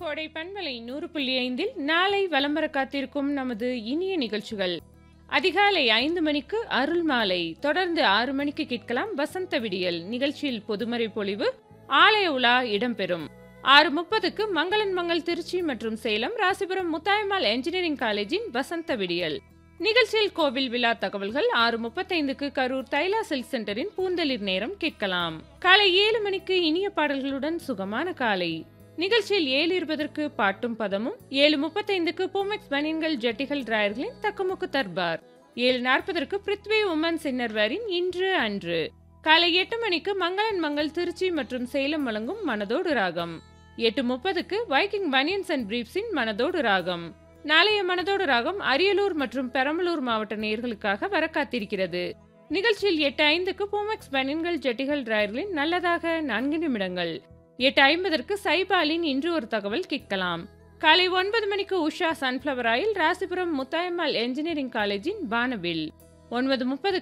கோடை பண்பலை நூறு புள்ளி ஐந்தில் நாளை வலம் வர காத்திருக்கும் நமது இனிய நிகழ்ச்சிகள் அதிகாலை ஐந்து மணிக்கு அருள் மாலை தொடர்ந்து ஆறு மணிக்கு கேட்கலாம் வசந்த விடியல் நிகழ்ச்சியில் பொதுமறை பொழிவு ஆலய உலா இடம்பெறும் ஆறு முப்பதுக்கு மங்களன் மங்கள் திருச்சி மற்றும் சேலம் ராசிபுரம் முத்தாயம்மாள் என்ஜினியரிங் காலேஜின் வசந்த விடியல் நிகழ்ச்சியில் கோவில் விழா தகவல்கள் ஆறு முப்பத்தைந்துக்கு கரூர் தைலா சில்க் சென்டரின் பூந்தளிர் நேரம் கேட்கலாம் காலை ஏழு மணிக்கு இனிய பாடல்களுடன் சுகமான காலை நிகழ்ச்சியில் ஏழு இருபதற்கு பாட்டும் பதமும் ஏழு முப்பத்தைந்துக்கு பூமெக்ஸ் பனியன்கள் ஜட்டிகள் டிராயர்களின் தக்குமுக்கு தர்பார் ஏழு நாற்பதற்கு பிருத்வி உமன் சின்னர்வாரின் இன்று அன்று காலை எட்டு மணிக்கு மங்களன் மங்கள் திருச்சி மற்றும் சேலம் வழங்கும் மனதோடு ராகம் எட்டு முப்பதுக்கு வைக்கிங் பனியன்ஸ் அண்ட் பிரீப்ஸின் மனதோடு ராகம் நாளைய மனதோடு ராகம் அரியலூர் மற்றும் பெரம்பலூர் மாவட்ட நேயர்களுக்காக வர காத்திருக்கிறது நிகழ்ச்சியில் எட்டு ஐந்துக்கு பூமெக்ஸ் பனியன்கள் ஜட்டிகள் டிராயர்களின் நல்லதாக நான்கு நிமிடங்கள் எட்டு ஐம்பதற்கு சைபாலின் இன்று ஒரு தகவல் கேட்கலாம் காலை ஒன்பது மணிக்கு Usha sunflower oil Rasipuram Muthayammal engineering காலேஜின் வானவில் ஒன்பது முப்பது